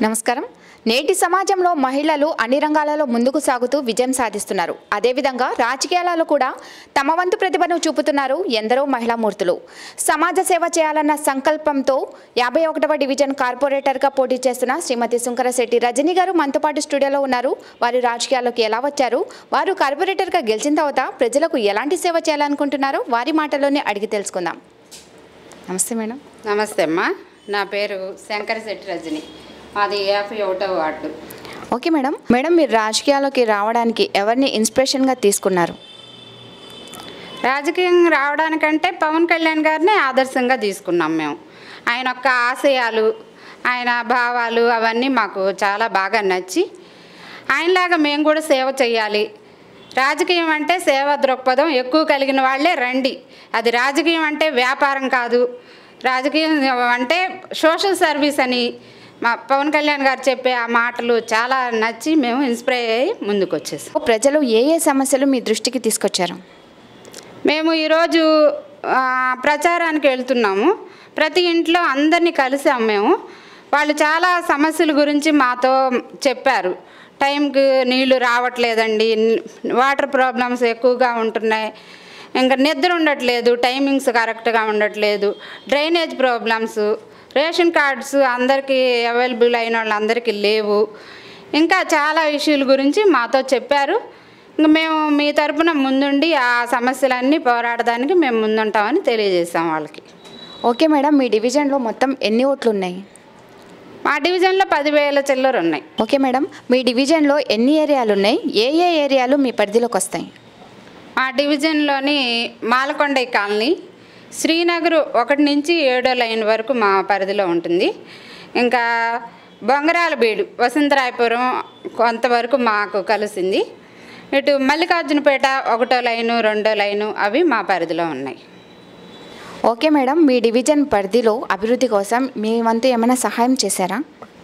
నమస్కారం నేటి సమాజంలో మహిళలు అన్ని రంగాలలో ముందుకు సాగుతూ విజయం సాధిస్తున్నారు అదేవిధంగా రాజకీయాలలో కూడా తమ వంతు ప్రతిభను చూపుతున్నారు ఎందరో మహిళామూర్తులు సమాజ సేవ చేయాలన్న సంకల్పంతో యాభై ఒకటవ డివిజన్ కార్పొరేటర్గా పోటీ చేస్తున్న శ్రీమతి శుంకరశెట్టి రజనీ గారు మనతో పాటు స్టూడియోలో ఉన్నారు వారు రాజకీయాల్లోకి ఎలా వచ్చారు వారు కార్పొరేటర్గా గెలిచిన తర్వాత ప్రజలకు ఎలాంటి సేవ చేయాలనుకుంటున్నారో వారి మాటలోనే అడిగి తెలుసుకుందాం నమస్తే మేడం నమస్తే అమ్మా నా పేరు శంకరశెట్టి రజని మాది యాభై ఒకటో వార్డు ఓకే మేడం మేడం మీరు రాజకీయాల్లోకి రావడానికి ఎవరిని ఇన్స్పిరేషన్గా తీసుకున్నారు రాజకీయం రావడానికంటే పవన్ కళ్యాణ్ గారిని ఆదర్శంగా తీసుకున్నాం మేము ఆయన యొక్క ఆశయాలు ఆయన భావాలు అవన్నీ మాకు చాలా బాగా నచ్చి ఆయనలాగా మేము కూడా సేవ చేయాలి రాజకీయం అంటే సేవా దృక్పథం ఎక్కువ కలిగిన వాళ్ళే రండి అది రాజకీయం అంటే వ్యాపారం కాదు రాజకీయం అంటే సోషల్ సర్వీస్ అని మా పవన్ కళ్యాణ్ గారు చెప్పే ఆ మాటలు చాలా నచ్చి మేము ఇన్స్పైర్ అయ్యి ముందుకు వచ్చేసాం ప్రజలు ఏ ఏ సమస్యలు మీ దృష్టికి తీసుకొచ్చారు మేము ఈరోజు ఆ, ప్రచారానికి వెళ్తున్నాము ప్రతి ఇంట్లో అందరినీ కలిసాం మేము వాళ్ళు చాలా సమస్యల గురించి మాతో చెప్పారు టైంకి నీళ్లు రావట్లేదండి వాటర్ ప్రాబ్లమ్స్ ఎక్కువగా ఉంటున్నాయి ఇంకా నిద్ర ఉండట్లేదు టైమింగ్స్ కరెక్ట్గా ఉండట్లేదు డ్రైనేజ్ ప్రాబ్లమ్స్ రేషన్ కార్డ్స్ అందరికీ అవైలబుల్ అయిన వాళ్ళందరికీ లేవు ఇంకా చాలా విషయాల గురించి మాతో చెప్పారు ఇంక మేము మీ తరపున ముందుండి ఆ సమస్యలన్నీ పోరాడడానికి మేము ముందుంటామని తెలియజేసాం వాళ్ళకి ఓకే మేడం మీ డివిజన్లో మొత్తం ఎన్ని ఓట్లు ఉన్నాయి మా డివిజన్లో పదివేల చిల్లర ఉన్నాయి ఓకే మేడం మీ డివిజన్లో ఎన్ని ఏరియాలు ఉన్నాయి ఏ ఏ ఏరియాలు మీ పరిధిలోకి వస్తాయి మా డివిజన్లోని మాలకొండ కాలనీ శ్రీనగర్ ఒకటి నుంచి ఏడో లైన్ వరకు మా పరిధిలో ఉంటుంది ఇంకా బొంగరాల బీడు వసంతరాయపురం కొంతవరకు మాకు కలిసింది ఇటు మల్లికార్జునపేట ఒకటో లైను రెండో లైను అవి మా పరిధిలో ఉన్నాయి ఓకే మేడం మీ డివిజన్ పరిధిలో అభివృద్ధి కోసం మీ వంతు ఏమైనా సహాయం చేశారా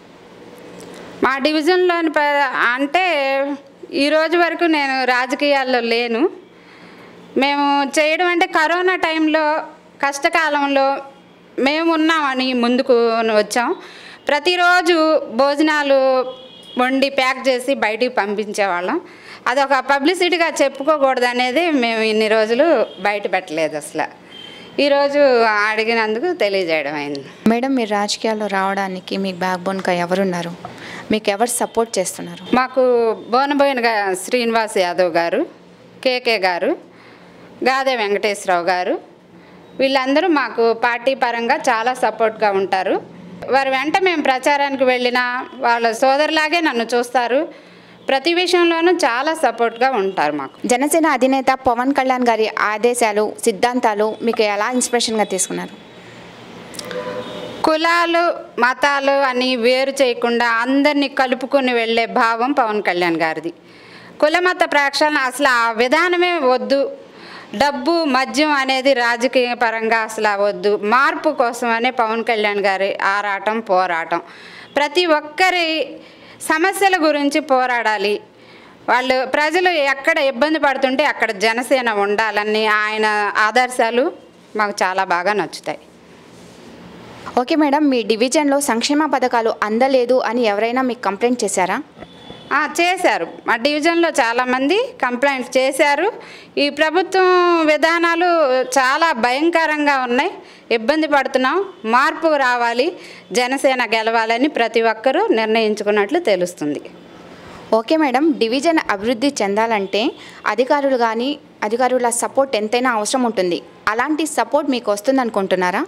మా డివిజన్లోని ప అంటే ఈ రోజు వరకు నేను రాజకీయాల్లో లేను మేము చేయడం అంటే కరోనా టైంలో కష్టకాలంలో మేము ఉన్నామని ముందుకు వచ్చాం ప్రతిరోజు భోజనాలు వండి ప్యాక్ చేసి బయటికి పంపించేవాళ్ళం అదొక పబ్లిసిటీగా చెప్పుకోకూడదు అనేది మేము ఇన్ని రోజులు బయట పెట్టలేదు అసలు ఈరోజు అడిగినందుకు తెలియజేయడం అయింది మేడం మీరు రాజకీయాల్లో రావడానికి మీ బ్యాక్ బోన్గా ఎవరున్నారు మీకు ఎవరు సపోర్ట్ చేస్తున్నారు మాకు బోనబోయిన గా- శ్రీనివాస్ యాదవ్ గారు కేకే గారు గాదే వెంకటేశ్వరరావు గారు వీళ్ళందరూ మాకు పార్టీ పరంగా చాలా సపోర్ట్గా ఉంటారు వారి వెంట మేము ప్రచారానికి వెళ్ళినా వాళ్ళ సోదరులాగే నన్ను చూస్తారు ప్రతి విషయంలోనూ చాలా సపోర్ట్గా ఉంటారు మాకు జనసేన అధినేత పవన్ కళ్యాణ్ గారి ఆదేశాలు సిద్ధాంతాలు మీకు ఎలా ఇన్స్పిరేషన్గా తీసుకున్నారు కులాలు మతాలు అని వేరు చేయకుండా అందరినీ కలుపుకొని వెళ్ళే భావం పవన్ కళ్యాణ్ గారిది కులమత ప్రక్షాళన అసలు ఆ విధానమే వద్దు డబ్బు మద్యం అనేది రాజకీయ పరంగా అసలు వద్దు మార్పు కోసమనే పవన్ కళ్యాణ్ గారి ఆరాటం పోరాటం ప్రతి ఒక్కరి సమస్యల గురించి పోరాడాలి వాళ్ళు ప్రజలు ఎక్కడ ఇబ్బంది పడుతుంటే అక్కడ జనసేన ఉండాలని ఆయన ఆదర్శాలు మాకు చాలా బాగా నచ్చుతాయి ఓకే మేడం మీ డివిజన్లో సంక్షేమ పథకాలు అందలేదు అని ఎవరైనా మీకు కంప్లైంట్ చేశారా ఆ, చేశారు మా డివిజన్లో చాలామంది కంప్లైంట్ చేశారు ఈ ప్రభుత్వం విధానాలు చాలా భయంకరంగా ఉన్నాయి ఇబ్బంది పడుతున్నాం మార్పు రావాలి జనసేన గెలవాలని ప్రతి ఒక్కరూ నిర్ణయించుకున్నట్లు తెలుస్తుంది ఓకే మేడం డివిజన్ అభివృద్ధి చెందాలంటే అధికారులు కానీ అధికారుల సపోర్ట్ ఎంతైనా అవసరం ఉంటుంది అలాంటి సపోర్ట్ మీకు వస్తుంది అనుకుంటున్నారా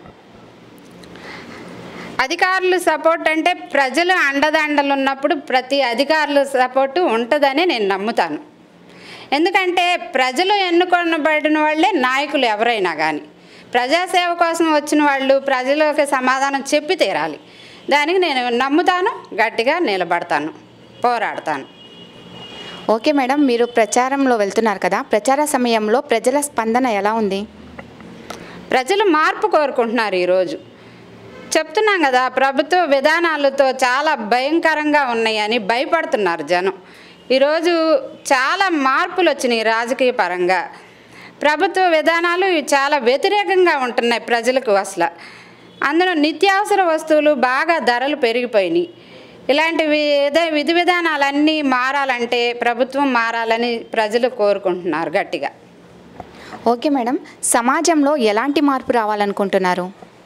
అధికారులు సపోర్ట్ అంటే ప్రజలు అండదండలు ఉన్నప్పుడు ప్రతి అధికారుల సపోర్టు ఉంటుందని నేను నమ్ముతాను ఎందుకంటే ప్రజలు ఎన్నుకొనబడిన వాళ్ళే నాయకులు ఎవరైనా కానీ ప్రజాసేవ కోసం వచ్చిన వాళ్ళు ప్రజలకు సమాధానం చెప్పి తీరాలి దానికి నేను నమ్ముతాను గట్టిగా నిలబడతాను పోరాడతాను ఓకే మేడం మీరు ప్రచారంలో వెళ్తున్నారు కదా ప్రచార సమయంలో ప్రజల స్పందన ఎలా ఉంది ప్రజలు మార్పు కోరుకుంటున్నారు ఈరోజు చెప్తున్నాం కదా ప్రభుత్వ విధానాలతో చాలా భయంకరంగా ఉన్నాయని భయపడుతున్నారు జనం ఈరోజు చాలా మార్పులు వచ్చినాయి రాజకీయ పరంగా ప్రభుత్వ విధానాలు చాలా వ్యతిరేకంగా ఉంటున్నాయి ప్రజలకు అసలు అందులో నిత్యావసర వస్తువులు బాగా ధరలు పెరిగిపోయినాయి ఇలాంటి విధ విధి విధానాలన్నీ మారాలంటే ప్రభుత్వం మారాలని ప్రజలు కోరుకుంటున్నారు గట్టిగా ఓకే మేడం సమాజంలో ఎలాంటి మార్పు రావాలనుకుంటున్నారు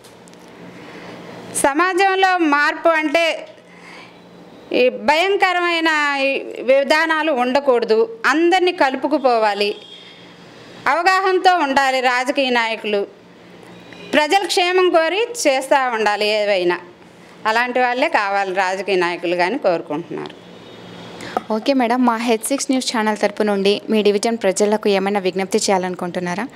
సమాజంలో మార్పు అంటే ఈ భయంకరమైన ఈ విధానాలు ఉండకూడదు అందరినీ కలుపుకుపోవాలి అవగాహనతో ఉండాలి రాజకీయ నాయకులు ప్రజల క్షేమం కోరి చేస్తూ ఉండాలి ఏవైనా అలాంటి వాళ్ళే కావాలి రాజకీయ నాయకులు కానీ కోరుకుంటున్నారు ఓకే మేడం మా హెడ్ సిక్స్ న్యూస్ ఛానల్ తరపు నుండి మీ డివిజన్ ప్రజలకు ఏమైనా విజ్ఞప్తి చేయాలనుకుంటున్నారా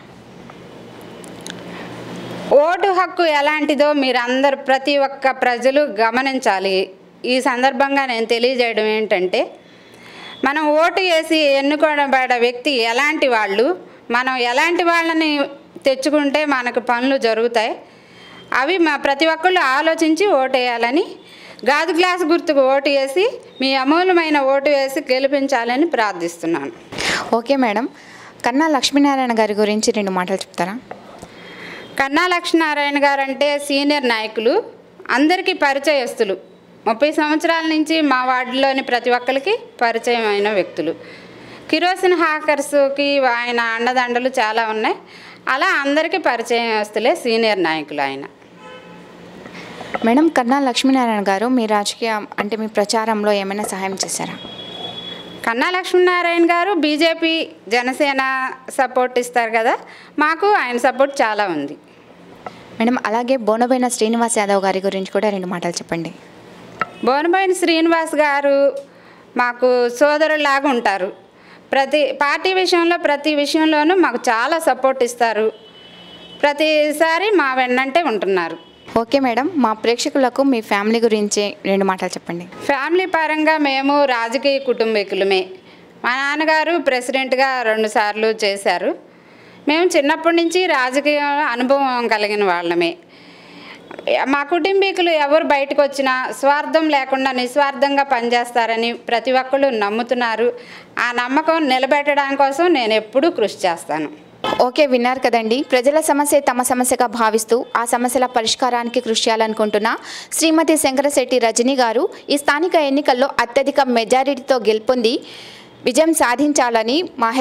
ఓటు హక్కు ఎలాంటిదో మీరందరు ప్రతి ఒక్క ప్రజలు గమనించాలి ఈ సందర్భంగా నేను తెలియజేయడం ఏంటంటే మనం ఓటు వేసి ఎన్నుకోబడ్డ వ్యక్తి ఎలాంటి వాళ్ళు మనం ఎలాంటి వాళ్ళని తెచ్చుకుంటే మనకు పనులు జరుగుతాయి అవి మా ప్రతి ఒక్కళ్ళు ఆలోచించి ఓటు వేయాలని గాజు గ్లాస్ గుర్తుకు ఓటు వేసి మీ అమూల్యమైన ఓటు వేసి గెలిపించాలని ప్రార్థిస్తున్నాను ఓకే మేడం కన్నా లక్ష్మీనారాయణ గారి గురించి రెండు మాటలు చెప్తారా కన్నా లక్ష్మీనారాయణ గారు అంటే సీనియర్ నాయకులు అందరికీ పరిచయస్తులు ముప్పై సంవత్సరాల నుంచి మా వార్డులోని ప్రతి ఒక్కరికి పరిచయమైన వ్యక్తులు కిరోసిన్ హాకర్స్కి ఆయన అండదండలు చాలా ఉన్నాయి అలా అందరికీ పరిచయస్తులే సీనియర్ నాయకులు ఆయన మేడం కన్నా లక్ష్మీనారాయణ గారు మీ రాజకీయ అంటే మీ ప్రచారంలో ఏమైనా సహాయం చేశారా కన్నా లక్ష్మీనారాయణ గారు బీజేపీ జనసేన సపోర్ట్ ఇస్తారు కదా మాకు ఆయన సపోర్ట్ చాలా ఉంది మేడం అలాగే బోనబోయిన శ్రీనివాస్ యాదవ్ గారి గురించి కూడా రెండు మాటలు చెప్పండి బోనబోయిన శ్రీనివాస్ గారు మాకు సోదరులాగా ఉంటారు ప్రతి పార్టీ విషయంలో ప్రతి విషయంలోనూ మాకు చాలా సపోర్ట్ ఇస్తారు ప్రతిసారి మా వెన్నంటే ఉంటున్నారు ఓకే మేడం మా ప్రేక్షకులకు మీ ఫ్యామిలీ గురించి రెండు మాటలు చెప్పండి ఫ్యామిలీ పరంగా మేము రాజకీయ కుటుంబీకులమే మా నాన్నగారు ప్రెసిడెంట్గా రెండుసార్లు చేశారు మేము చిన్నప్పటి నుంచి రాజకీయ అనుభవం కలిగిన వాళ్ళమే మా కుటుంబీకులు ఎవరు బయటకు వచ్చినా స్వార్థం లేకుండా నిస్వార్థంగా పనిచేస్తారని ప్రతి ఒక్కళ్ళు నమ్ముతున్నారు ఆ నమ్మకం నిలబెట్టడం కోసం నేను ఎప్పుడూ కృషి చేస్తాను ఓకే విన్నారు కదండి ప్రజల సమస్య తమ సమస్యగా భావిస్తూ ఆ సమస్యల పరిష్కారానికి కృషి చేయాలనుకుంటున్న శ్రీమతి శంకరశెట్టి రజని గారు ఈ స్థానిక ఎన్నికల్లో అత్యధిక మెజారిటీతో గెలుపొంది విజయం సాధించాలని మా